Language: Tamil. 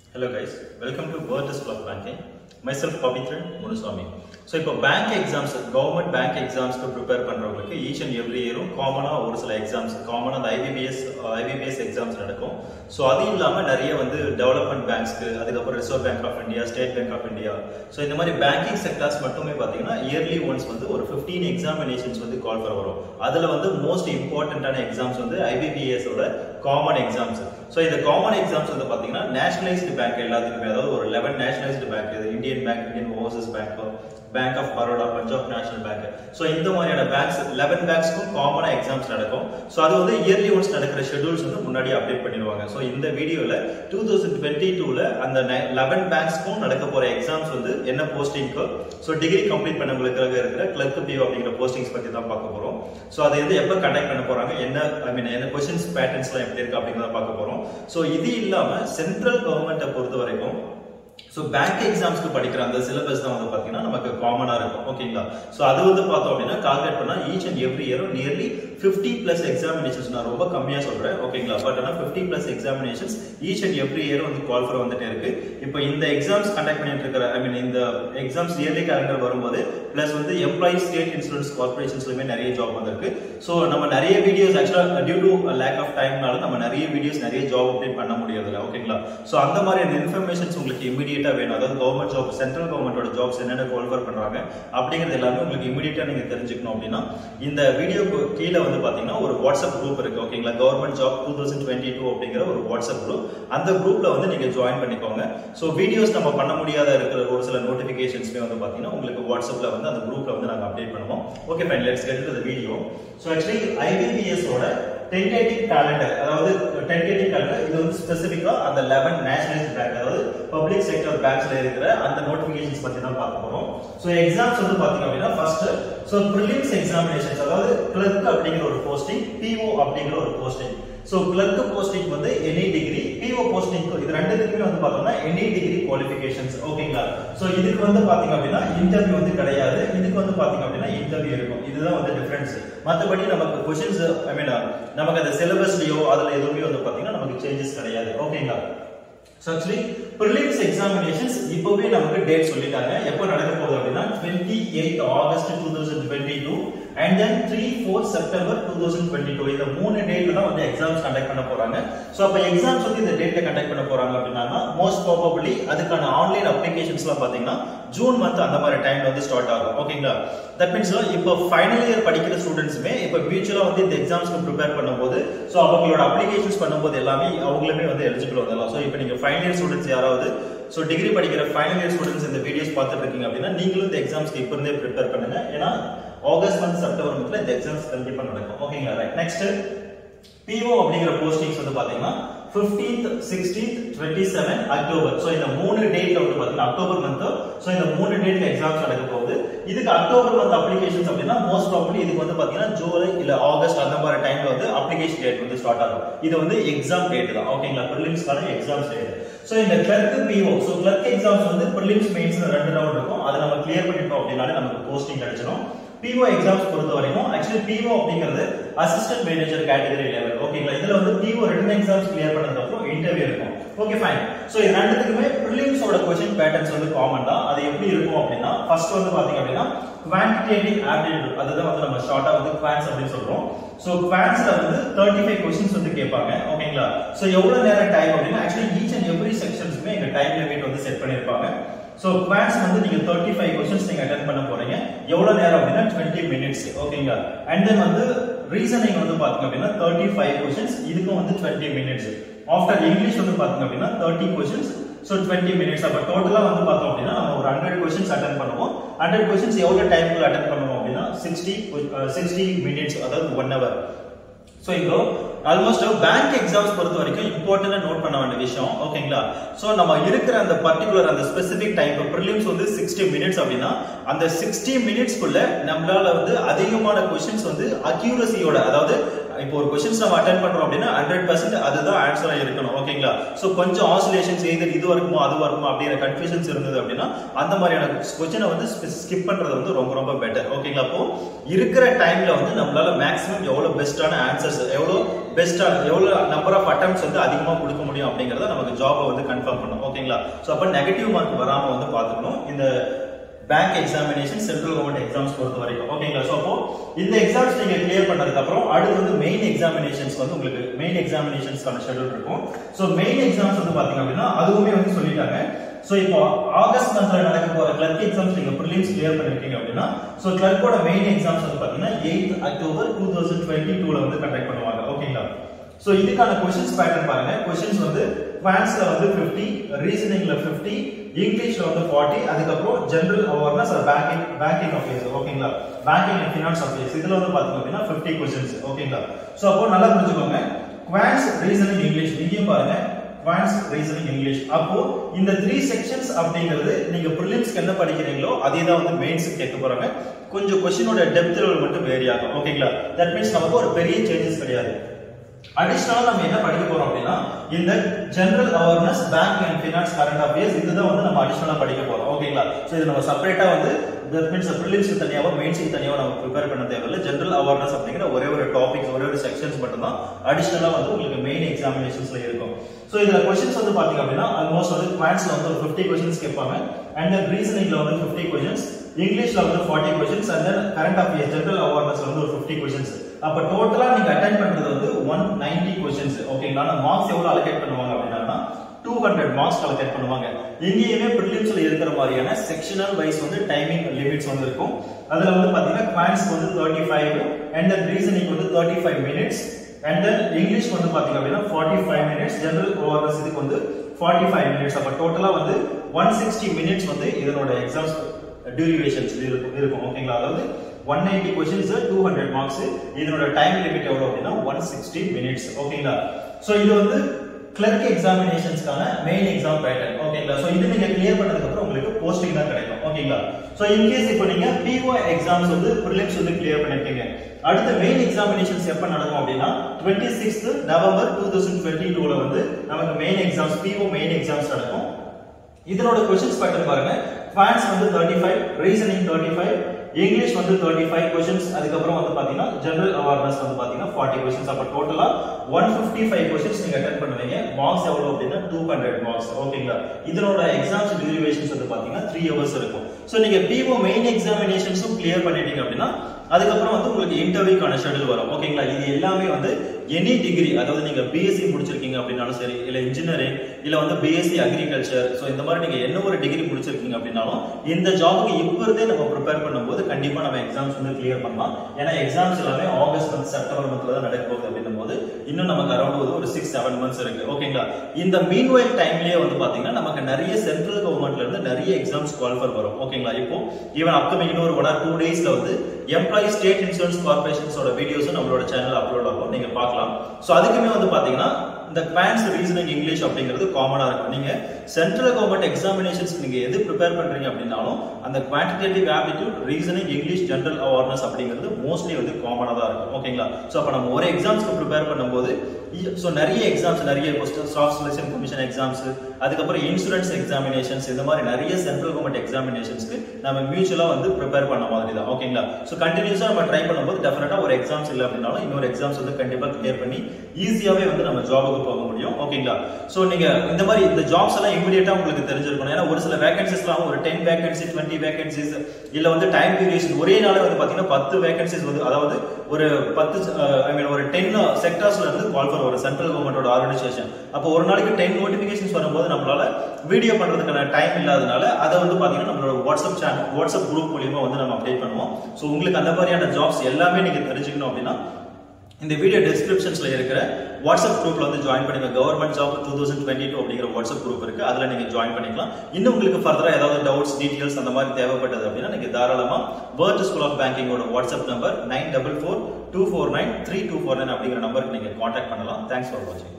Hello guys, welcome to World School of Banking. Myself Pavitran Munuswamy. So இப்போ பேங்க் எக்ஸாம்ஸ் கவர்மெண்ட் பேங்க் எக்ஸாம்ஸ்க்கு ப்ரிப்பேர் பண்ணுறவங்களுக்கு ஈச் அண்ட் எவ்ரி இயரும் காமனாக ஒரு சில எக்ஸாம்ஸ் காமனாக அந்த ஐபிபிஎஸ் ஐபிபிஎஸ் எக்ஸாம்ஸ் நடக்கும் ஸோ அது இல்லாமல் நிறைய வந்து டெவலப்மெண்ட் பேங்க்ஸ்க்கு அதுக்கப்புறம் Reserve Bank of India State Bank of India so இந்த மாதிரி பேங்கிங் செக்டர்ஸ் மட்டுமே பார்த்தீங்கன்னா இயர்லி ஒன்ஸ் வந்து ஒரு ஃபிஃப்டீன் எக்ஸாமினேஷன்ஸ் வந்து கால் ஃபார் வரும் அதில் வந்து மோஸ்ட் இம்பார்ட்டண்ட்டான எக்ஸாம்ஸ் வந்து ஐபிபிஎஸோட காமன் எக்ஸாம்ஸ் ஸோ இந்த காமன் எக்ஸாம்ஸ் வந்து பார்த்தீங்கன்னா நேஷனலைஸ்டு பேங்க் எல்லாத்துக்குமே அதாவது ஒரு லெவன் நேஷனலைஸ்டு பேங்க் இது Indian Bank Indian Overseas Bank Bank of Baroda Punjab National Bank so இந்த மாதிரியான பேங்க்ஸ் லெவன் பேங்க்ஸ்க்கும் காமனாக எக்ஸாம்ஸ் நடக்கும் ஸோ அது வந்து இயர்லி ஒன்ஸ் நடக்கிற ஷெடியூல்ஸ் வந்து முன்னாடி அப்டேட் பண்ணிடுவாங்க ஸோ இந்த வீடியோவில் டூ தௌசண்ட் டுவெண்ட்டி டூவில் அந்த லெவன் பேங்க்ஸ்க்கும் நடக்க போகிற எக்ஸாம்ஸ் வந்து என்ன போஸ்டிங்க்கோ ஸோ டிகிரி கம்ப்ளீட் பண்ணவங்களுக்காக இருக்கிற கிளர்க் பிஓ அப்படிங்கிற போஸ்டிங்ஸ் பற்றி தான் பார்க்க போகிறோம் ஸோ அதை வந்து எப்போ கண்டக்ட் பண்ண போகிறாங்க என்ன ஐ மீன் என்ன கொஸ்டின்ஸ் பேட்டர்ன்ஸ்லாம் எப்படி இருக்கு அப்படிங்கிறத பார்க்க போகிறோம் ஸோ இது இல்லாமல் சென்ட்ரல் கவர்மெண்ட்டை பொறுத்த வரைக்கும் ஸோ பேங்க் எக்ஸாம்ஸ்க்கு படிக்கிற அந்த சிலபஸ் தான் வந்து பார்த்தீங்கன்னா நமக்கு காமனாக இருக்கும் ஓகேங்களா ஸோ அது வந்து பார்த்தோம் அப்படின்னா கால்குலேட் பண்ணால் ஈச் அண்ட் எவ்ரி இயரும் நியர்லி ஃபிஃப்டி பிளஸ் எக்ஸாமினேஷன்ஸ் நான் ரொம்ப கம்மியாக சொல்கிறேன் ஓகேங்களா பட் ஆனால் fifty plus examinations each and every year வந்து கால் ஃபார் வந்துட்டே இருக்கு இப்போ இந்த எக்ஸாம்ஸ் கண்டக்ட் பண்ணிட்டு இருக்கிற ஐ மீன் இந்த எக்ஸாம்ஸ் இயர்லி கேலண்டர் வரும்போது பிளஸ் வந்து எம்ப்ளாயி ஸ்டேட் இன்சூரன்ஸ் கார்பரேஷன்ஸ்லையுமே நிறைய ஜாப் வந்திருக்கு ஸோ நம்ம நிறைய வீடியோஸ் ஆக்சுவலாக டியூ டு லேக் ஆஃப் டைம்னால நம்ம நிறைய வீடியோஸ் நிறைய ஜாப் அப்டேட் பண்ண முடியாதுல்ல ஓகேங்களா ஸோ அந்த மாதிரியான இன்ஃபர்மேஷன்ஸ் உங்களுக்கு இமீடியட்டா வேணும் அதாவது கவர்மெண்ட் ஜாப் சென்ட்ரல் கவர்மெண்டோட ஜாப்ஸ் என்னென்ன குவாலிஃபர் பண்றாங்க அப்படிங்கிறது எல்லாமே உங்களுக்கு இமீடியட்டா நீங்க தெரிஞ்சுக்கணும் அப்படின்னா இந்த வீடியோக்கு கீழே வந்து பாத்தீங்கன்னா ஒரு வாட்ஸ்அப் குரூப் இருக்கு ஓகேங்களா government job two thousand twenty two அப்படிங்கிற ஒரு வாட்ஸ்அப் குரூப் அந்த குரூப்ல வந்து நீங்க ஜாயின் பண்ணிக்கோங்க ஸோ வீடியோஸ் நம்ம பண்ண முடியாத இருக்கிற ஒரு சில நோட்டிபிகேஷன்ஸ்மே வந்து பாத்தீங்கன்னா உங்களுக்கு வாட்ஸ்அப்ல வந்து அந்த குரூப்ல வந்து நாங்க அப்டேட் பண்ணுவோம் okay fine let's get to the video so actually IBPS ஓட டென்டேட்டிவ் கேலண்டர் அதாவது டென்டேட்டிவ் கேலண்டர் இது வந்து ஸ்பெசிஃபிக்கா அந்த லெவன் நேஷனலைஸ்ட் பேங்க் அதாவது பப்ளிக் செக்டர் பேங்க்ஸ்ல இருக்கிற அந்த நோட்டிபிகேஷன்ஸ் பத்தி தான் பார்க்க போறோம் ஸோ எக்ஸாம்ஸ் வந்து பாத்தீங்க அப்படின்னா ஃபர்ஸ்ட் ஸோ ப்ரிலிம்ஸ் எக்ஸாமினேஷன்ஸ் அதாவது கிளர்க் அப்படிங்கிற ஒரு போஸ்டிங் பிஓ அப்படிங்கிற ஒரு போஸ்டிங் ஸோ கிளர்க் போஸ்டிங் வந்து எனி டிகிரி பிஓ போஸ்டிங் இது ரெண்டுத்துக்குமே வந்து பார்த்தோம்னா எனி டிகிரி குவாலிஃபிகேஷன்ஸ் ஓகேங்களா ஸோ இதுக்கு வந்து பாத்தீங்க அப்படின்னா இன்டர்வியூ வந்து கிடையாது இதுக்கு வந்து பாத்தீங்க அப்படின்னா இன்டர்வியூ இருக்கும் இதுதான் வந்து டிஃபரன்ஸ் மற்றபடி நமக்கு கொஷின்ஸ் ஐ மீன் நமக்கு அந்த சிலபஸ்லயோ அதுல எதுவுமே வந்து பாத்தீங்கன்னா நமக்கு சேஞ்சஸ் கிடையாது ஓகேங்களா ஸோ ஆக்சுவலி ப்ரிலிம்ஸ் எக்ஸாமினேஷன்ஸ் இப்போவே நமக்கு டேட் சொல்லிட்டாங்க எப்போ நடக்க போகுது அப்படின்னா twenty eight August two thousand twenty two and then three four September two thousand twenty two இந்த மூணு டேட்ல தான் வந்து எக்ஸாம்ஸ் கண்டக்ட் பண்ண போறாங்க ஸோ அப்போ எக்ஸாம்ஸ் வந்து இந்த டேட்ல கண்டக்ட் பண்ண போறாங்க அப்படின்னா மோஸ்ட் ப்ராபபிளி அதுக்கான ஆன்லைன் அப்ளிகேஷன்ஸ்லாம் பார்த்தீங்கன்னா ஜூன் மந்த் அந்த மாதிரி டைம்ல வந்து ஸ்டார்ட் ஆகும் ஓகேங்களா தட் மீன்ஸ் இப்போ ஃபைனல் இயர் படிக்கிற ஸ்டூடெண்ட்ஸுமே இப்போ ஃபியூச்சரா வந்து இந்த எக்ஸாம்ஸ்க்கு ப்ரிப்பேர் பண்ணும்போது ஸோ அவங்களோட அப்ளிகேஷன்ஸ் பண்ணும்போது எல்லாமே அவங்களுமே வந்து எலிஜிபிள் வந்துடலாம் ஸோ இப்போ நீங்க ஃபைனல் இயர் ஸ்டூடெண்ட்ஸ் யாராவது ஸோ டிகிரி படிக்கிற ஃபைனல் இயர் ஸ்டூடெண்ட்ஸ் இந்த வீடியோஸ் பார்த்துட்டு இருக்கீங்க அப்படின்னா நீங்களும் இந்த எக்ஸாம்ஸ்க்கு இப்போ இருந்தே ப்ரிப்பேர் பண்ணுங்க ஏன்னா ஆகஸ்ட் மந்த் செப்டம்பர் மந்த்ல இந்த எக்ஸாம்ஸ் கண்டிப்பா நடக்கும் ஓகேங்களா ரைட் நெக்ஸ்ட் பிஓ அப்படிங்கிற போஸ்டிங்ஸ் வந்து பாத்தீங்கன்னா 15th 16th 27 அக்டோபர் சோ இந்த மூணு டேட்ல வந்து பாத்தீங்கன்னா அக்டோபர் மந்த் சோ இந்த மூணு டேட்ல எக்ஸாம்ஸ் நடக்க போகுது இதுக்கு அக்டோபர் மந்த் அப்ளிகேஷன்ஸ் அப்படின்னா மோஸ்ட் ப்ராபபிலி இதுக்கு வந்து பாத்தீங்கன்னா ஜூலை இல்ல ஆகஸ்ட் அந்த மாதிரி டைம்ல வந்து அப்ளிகேஷன் டேட் வந்து ஸ்டார்ட் ஆகும் இது வந்து எக்ஸாம் டேட் தான் ஓகேங்களா ப்ரிலிம்ஸ்க்கான எக்ஸாம்ஸ் டேட் சோ இந்த clerk PO so clerk exams வந்து ப்ரிலிம்ஸ் மெயின்ஸ் ரெண்டு ரவுண்ட் இருக்கும் அதை நம்ம கிளியர் பண்ணிட்டோம் அப்படின்னாலே நமக்கு போஸ்டிங் கிடைச்சிடும் பிஓ எக்ஸாம்ஸ் பொறுத்த வரைக்கும் ஆக்சுவலி பிஓ அப்படிங்கிறது அசிஸ்டன்ட் மேனேஜர் கேட்டகரி லெவல் ஓகேங்களா இதுல வந்து பிஓ ரெண்டு எக்ஸாம்ஸ் கிளியர் பண்ணதுக்கு அப்புறம் இன்டர்வியூ இருக்கும் ஓகே ஃபைன் சோ இது ரெண்டுத்துக்குமே ப்ரிலிம்ஸோட கொஸ்டின் பேட்டர்ன்ஸ் வந்து காமன் தான் அது எப்படி இருக்கும் அப்படின்னா ஃபர்ஸ்ட் வந்து பாத்தீங்க அப்படின்னா குவான்டிடேட்டிவ் ஆப்டிடியூட் அதுதான் வந்து நம்ம ஷார்ட்டா வந்து குவான்ஸ் அப்படின்னு சொல்றோம் சோ குவான்ஸ்ல வந்து தேர்ட்டி ஃபைவ் கொஸ்டின்ஸ் வந்து கேட்பாங்க ஓகேங்களா சோ எவ்வளவு நேரம் டைம் அப்படின்னா ஆக்சுவலி ஈச் அண்ட் எவ்ரி செக்ஷன்ஸ்மே எங்க டைம் லிமிட் வந்து செட் பண்ணிருப்பாங்க ஸோ குவான்ஸ் வந்து நீங்க தேர்ட்டி ஃபைவ் கொஸ்டின்ஸ் நீங்க அட்டன் பண்ண போறீங்க எவ்வளவு நேரம் அப்படின்னா டுவெண்ட்டி மினிட்ஸ் ஓகேங்களா அண்ட் தென் வந்து ரீசனிங் வந்து பாத்தீங்க அப்படின்னா தேர்ட்டி ஃபைவ் கொஸ்டின்ஸ் இதுக்கும் வந்து டுவெண்ட்டி மினிட்ஸ் ஆஃப்டர் இங்கிலீஷ் வந்து பாத்தீங்க அப்படின்னா thirty questions so twenty minutes அப்போ டோட்டலாக வந்து பார்த்தோம் அப்படின்னா நம்ம ஒரு ஹண்ட்ரட் கொஸ்டின்ஸ் அட்டன் பண்ணுவோம் ஹண்ட்ரட் கொஸ்டின்ஸ் எவ்வளோ டைம்க்கு அட்டன் பண்ணுவோம் அப்படின்னா சிக்ஸ்டி சிக்ஸ்டி மினிட்ஸ் அதாவது ஒன் ஹவர் ஸோ இப்போ ஆல்மோஸ்ட் பேங்க் எக்ஸாம்ஸ் பொறுத்த வரைக்கும் இம்பார்ட்டண்டா நோட் பண்ண வேண்டிய விஷயம் ஓகேங்களா ஸோ நம்ம இருக்கிற அந்த பர்டிகுலர் அந்த ஸ்பெசிபிக் டைம் இப்போ ப்ரிலிம்ஸ் வந்து சிக்ஸ்டி மினிட்ஸ் அப்படின்னா அந்த சிக்ஸ்டி மினிட்ஸ்க்குள்ள நம்மளால வந்து அதிகமான கொஸ்டின்ஸ் வந்து அக்யூரசியோட அதாவது இப்போ ஒரு கொஸ்டின்ஸ் நம்ம அட்டன் பண்றோம் அப்படின்னா ஹண்ட்ரட் பர்சன்ட் அதுதான் ஆன்சரா இருக்கணும் ஓகேங்களா ஸோ கொஞ்சம் ஆசிலேஷன்ஸ் எது இது இருக்குமோ அது வருமோ அப்படிங்கிற கன்ஃபியூஷன்ஸ் இருந்தது அப்படின்னா அந்த மாதிரியான கொஸ்டினை வந்து ஸ்கிப் பண்றது வந்து ரொம்ப ரொம்ப பெட்டர் ஓகேங்களா அப்போ இருக்கிற டைம்ல வந்து நம்மளால மேக்ஸிமம் எவ்வளவு பெஸ்டான ஆன்சர்ஸ் எவ்வளவு பெஸ்டா எவ்வளவு நம்பர் ஆஃப் அட்டம்ஸ் வந்து அதிகமா கொடுக்க முடியும் அப்படிங்கறத நமக்கு ஜாபை வந்து கன்ஃபார்ம் பண்ணும் ஓகேங்களா சோ அப்ப நெகட்டிவ் மார்க் வராம வந்து பாத்துக்கணும் இந்த bank examination central government exams பொறுத்த வரைக்கும் ஓகேங்களா ஸோ அப்போ இந்த எக்ஸாம்ஸ் நீங்க கிளியர் பண்ணதுக்கு அப்புறம் அடுத்து வந்து மெயின் எக்ஸாமினேஷன்ஸ் வந்து உங்களுக்கு மெயின் எக்ஸாமினேஷன்ஸ்க்கான ஷெட்யூல் இருக்கும் ஸோ மெயின் எக்ஸாம்ஸ் வந்து பாத்தீங்க அப்படின்னா அதுவுமே வந்து சொல்லிட்டாங்க ஸோ இப்போ ஆகஸ்ட் மந்த்ல நடக்க போற கிளர்க் எக்ஸாம்ஸ் நீங்க ப்ரிலிம்ஸ் கிளியர் பண்ணிருக்கீங்க அப்படின்னா ஸோ கிளர்க்கோட மெயின் எக்ஸாம்ஸ் வந்து பாத்தீங்கன்னா eight October two thousand twenty டூல வந்து கண்டக்ட் பண்ணுவாங்க ஓகேங்களா ஸோ இதுக்கான கொஸ்டின்ஸ் பேட்டர்ன் பாருங்க கொஸ்டின்ஸ் வந்து குவான்ஸ்ல வந்து 50 ரீசனிங்ல 50 இங்கிலீஷ்ல வந்து 40 அதுக்கப்புறம் general awareness banking banking affairs ஓகேங்களா பேங்கிங் அண்ட் ஃபினான்ஸ் அஃபேர்ஸ் இதுல வந்து பாத்தீங்க அப்படின்னா 50 கொஸ்டின்ஸ் ஓகேங்களா சோ அப்போ நல்லா புரிஞ்சுக்கோங்க குவான்ஸ் ரீசனிங் இங்கிலீஷ் இங்கேயும் பாருங்க குவான்ஸ் ரீசனிங் இங்கிலீஷ் அப்போ இந்த த்ரீ செக்ஷன்ஸ் அப்படிங்கிறது நீங்க ப்ரிலிம்ஸ்க்கு என்ன படிக்கிறீங்களோ அதே தான் வந்து மெயின்ஸ்க்கு கேட்க போறாங்க கொஞ்சம் கொஸ்டினோட டெப்த் லெவல் மட்டும் வேரி ஆகும் ஓகேங்களா தட் மீன்ஸ் நமக்கு ஒரு பெரிய சேஞ்சஸ் கிடையாது அடிஷனலா நம்ம என்ன படிக்க போறோம் அப்படின்னா இந்த general awareness bank and finance current affairs இதுதான் வந்து நம்ம அடிஷனலா படிக்க போறோம் ஓகேங்களா சோ இது நம்ம செப்பரேட்டா வந்து தட் மீன்ஸ் ப்ரிலிம்ஸ்க்கு தனியாவோ மெயின்ஸ்க்கு தனியாவோ நம்ம ப்ரிப்பேர் பண்ண தேவையில்லை ஜெனரல் அவேர்னஸ் அப்படிங்கிற ஒரே ஒரு டாபிக்ஸ் ஒரே ஒரு செக்ஷன்ஸ் மட்டும் தான் அடிஷனலா வந்து உங்களுக்கு மெயின் எக்ஸாமினேஷன்ஸ்ல இருக்கும் சோ இதுல கொஸ்டின்ஸ் வந்து பாத்தீங்க அப்படின்னா ஆல்மோஸ்ட் வந்து குவான்ஸ்ல வந்து ஒரு 50 கொஸ்டின்ஸ் கேட்பாங்க அண்ட் தென் ரீசனிங்ல வந்து 50 கொஸ்டின்ஸ் இங்கிலீஷ்ல வந்து 40 questions and then current affairs general அவேர்னஸ்ல வந்து ஒரு 50 கொஸ்டின்ஸ் அப்ப டோட்டலா நீங்க அட்டென்ட் பண்றது வந்து 190 கொஸ்டின்ஸ் ஓகேங்களா மார்க்ஸ் எவ்வளவு அலோகேட் பண்ணுவாங்க அப்படின்னா 200 மார்க்ஸ் அலோகேட் பண்ணுவாங்க எங்கேயுமே ப்ரிலிம்ஸ்ல இருக்கிற மாதிரியான செக்ஷனல் வைஸ் வந்து டைமிங் லிமிட்ஸ் வந்து இருக்கும் அதுல வந்து பாத்தீங்கன்னா குவான்ஸ் வந்து 35 அண்ட் தென் ரீசனிங் வந்து 35 மினிட்ஸ் அண்ட் தென் இங்கிலீஷ் வந்து பாத்தீங்க அப்படின்னா 45 மினிட்ஸ் ஜெனரல் அவேர்னஸ் இதுக்கு வந்து 45 மினிட்ஸ் அப்ப டோட்டலா வந்து 160 மினிட்ஸ் வந்து இதனோட எக்ஸாம்ஸ் டியூரேஷன்ஸ் இருக்கும் இருக்கும் ஓகேங்களா அதாவது 190 கொஸ்டின்ஸ் 200 மார்க்ஸ் இதனோட டைம் லிமிட் எவ்வளவு அப்படின்னா 160 மினிட்ஸ் ஓகேங்களா சோ இது வந்து கிளர்க் எக்ஸாமினேஷன்ஸ்க்கான மெயின் எக்ஸாம் பேட்டர்ன் ஓகேங்களா சோ இது நீங்க கிளியர் பண்ணதுக்கு அப்புறம் உங்களுக்கு போஸ்டிங் தான் கிடைக்கும் ஓகேங்களா சோ இன் கேஸ் இப்போ நீங்க பிஓ எக்ஸாம்ஸ் வந்து ப்ரிலிம்ஸ் வந்து கிளியர் பண்ணிருக்கீங்க அடுத்த மெயின் எக்ஸாமினேஷன்ஸ் எப்ப நடக்கும் அப்படின்னா 26th நவம்பர் 2022 ல வந்து நமக்கு main exams PO main exams நடக்கும் இதனோட கொஸ்டின்ஸ் பேட்டர்ன் பாருங்க ஃபேன்ஸ் வந்து 35 ரீசனிங் 35 இங்கிலீஷ் வந்து 35 கொஸ்டின்ஸ் அதுக்கப்புறம் வந்து பாத்தீங்கன்னா ஜெனரல் அவேர்னஸ் வந்து பாத்தீங்கன்னா 40 கொஸ்டின்ஸ் அப்ப டோட்டலா 155 கொஸ்டின்ஸ் நீங்க அட்டெண்ட் பண்ணுவீங்க மார்க்ஸ் எவ்வளவு அப்படின்னா 200 மார்க்ஸ் ஓகேங்களா இதனோட எக்ஸாம்ஸ் டியூரேஷன்ஸ் வந்து பாத்தீங்கன்னா 3 ஹவர்ஸ் இருக்கும் சோ நீங்க பிஓ மெயின் எக்ஸாமினேஷன்ஸும் கிளியர் பண்ணிட்டீங்க அப்படின்னா அதுக்கப்புறம் வந்து உங்களுக்கு இன்டர்வியூக்கான ஷெட்யூல் வரும் ஓகேங்களா இது எல்லாமே வந்து எனி டிகிரி அதாவது நீங்க பிஎஸ்சி முடிச்சிருக்கீங்க அப்படின்னாலும் சரி இல்ல இன்ஜினியரிங் இல்ல வந்து பிஎஸ்சி அக்ரிகல்ச்சர் சோ இந்த மாதிரி நீங்க என்ன ஒரு டிகிரி முடிச்சிருக்கீங்க அப்படின்னாலும் இந்த ஜாபுக்கு இப்ப இருந்தே நம்ம ப்ரிப்பேர் பண்ணும்போது கண்டிப்பா நம்ம எக்ஸாம்ஸ் வந்து கிளியர் பண்ணலாம் ஏன்னா எக்ஸாம்ஸ் எல்லாமே ஆகஸ்ட் மந்த் செப்டம்பர் மந்த்ல தான் நடக்க போகுது அப்படின்னும் போது இன்னும் நமக்கு அரௌண்ட் வந்து ஒரு சிக்ஸ் செவன் மந்த்ஸ் இருக்கு ஓகேங்களா இந்த மீன் ஒயில் டைம்லயே வந்து பாத்தீங்கன்னா நமக்கு நிறைய சென்ட்ரல் கவர்மெண்ட்ல இருந்து நிறைய எக்ஸாம்ஸ் குவாலிஃபர் வரும் ஓகேங்களா இப்போ ஈவன் அப்கமிங் இன்னொரு ஒன் ஆர் டூ டேஸ்ல வந்து எம்ப்ளாயி ஸ்டேட் இன்சூரன்ஸ் கார்பரேஷன்ஸோட வீடியோஸும் நம்மளோட சேனல் அப்லோட் ஆகும் நீங்க பார்க்கலாம் ஸோ அதுக்குமே வந்து பாத்தீங்கன்னா இந்த குவான்ஸ் ரீசனிங் இங்கிலீஷ் அப்படிங்கிறது காமனா இருக்கும் நீங்க சென்ட்ரல் கவர்மெண்ட் எக்ஸாமினேஷன்ஸ் நீங்க எது ப்ரிப்பேர் பண்றீங்க அப்படின்னாலும் அந்த quantitative aptitude reasoning English general awareness அப்படிங்கிறது மோஸ்ட்லி வந்து காமனா தான் இருக்கும் ஓகேங்களா ஸோ அப்ப நம்ம ஒரு எக்ஸாம்ஸ்க்கு ப்ரிப்பேர் பண்ணும்போது ஸோ நிறைய எக்ஸாம்ஸ் நிறைய ஸ்டாஃப் செலெக்ஷன் கமிஷன் எக்ஸாம்ஸ் அதுக்கப்புறம் இன்சூரன்ஸ் எக்ஸாமினேஷன்ஸ் இந்த மாதிரி நிறைய சென்ட்ரல் கவர்மெண்ட் எக்ஸாமினேஷன்ஸ்க்கு நம்ம மியூச்சுவலா வந்து ப்ரிப்பேர் பண்ண மாதிரி தான் ஓகேங்களா ஸோ கண்டினியூஸா நம்ம ட்ரை பண்ணும்போது டெஃபினட்டா ஒரு எக்ஸாம்ஸ் இல்லை அப்படின்னாலும் இன்னொரு எக்ஸாம்ஸ் வந்து கண்டிப்பா கிளியர் பண்ணி ஈஸியாவே வந்து நம்ம ஜாபுக்கு போக முடியும் ஓகேங்களா ஸோ நீங்க இந்த மாதிரி இந்த ஜாப்ஸ் எல்லாம் இமீடியட்டா உங்களுக்கு தெரிஞ்சிருக்கணும் ஏன்னா ஒரு சில வேகன்சிஸ்லாம் ஒரு டென் வேகன்சி டுவெண்ட்டி வேகன்சிஸ் இல்ல வந்து டைம் டியூரேஷன் ஒரே நாளே வந்து பாத்தீங்கன்னா பத்து வேகன்சிஸ் வந்து அதாவது ஒரு பத்து ஐ மீன் ஒரு டென் செக்டர்ஸ்ல இருந்து கால் ஃபார் ஒரு சென்ட்ரல் கவர்மெண்டோட ஆர்கனைசேஷன் அப்போ ஒரு நாளைக்கு டென் நோட்டிபிகேஷன்ஸ் வரும்போது நம்மளால வீடியோ பண்றதுக்கான டைம் இல்லாதனால அதை வந்து பாத்தீங்கன்னா நம்மளோட வாட்ஸ்அப் சேனல் வாட்ஸ்அப் குரூப் மூலியமா வந்து நம்ம அப்டேட் பண்ணுவோம் ஸோ உங்களுக்கு அந்த மாதிரியான ஜாப்ஸ் எல்லாமே நீங்க தெரிஞ்சுக்கணும் அப்படின்னா இந்த வீடியோ டிஸ்கிரிப்ஷன்ஸ்ல இருக்கிற வாட்ஸ்அப் குரூப்ல வந்து ஜாயின் பண்ணுங்க government job two thousand twenty two அப்படிங்கிற வாட்ஸ்அப் குரூப் இருக்கு அதுல நீங்க ஜாயின் பண்ணிக்கலாம் இன்னும் உங்களுக்கு ஃபர்தரா ஏதாவது டவுட்ஸ் டீடைல்ஸ் அந்த மாதிரி தேவைப்பட்டது அப்படின்னா நீங்க தாராளமா வேர்ல்ட் ஸ்கூல் ஆஃப் பேங்கிங்கோட WhatsApp number nine double four two four nine three two four nine அப்படிங்கிற நம்பருக்கு நீங்க கான்டாக்ட் பண்ணலாம் தேங்க்ஸ் ஃபார் வாட்சிங்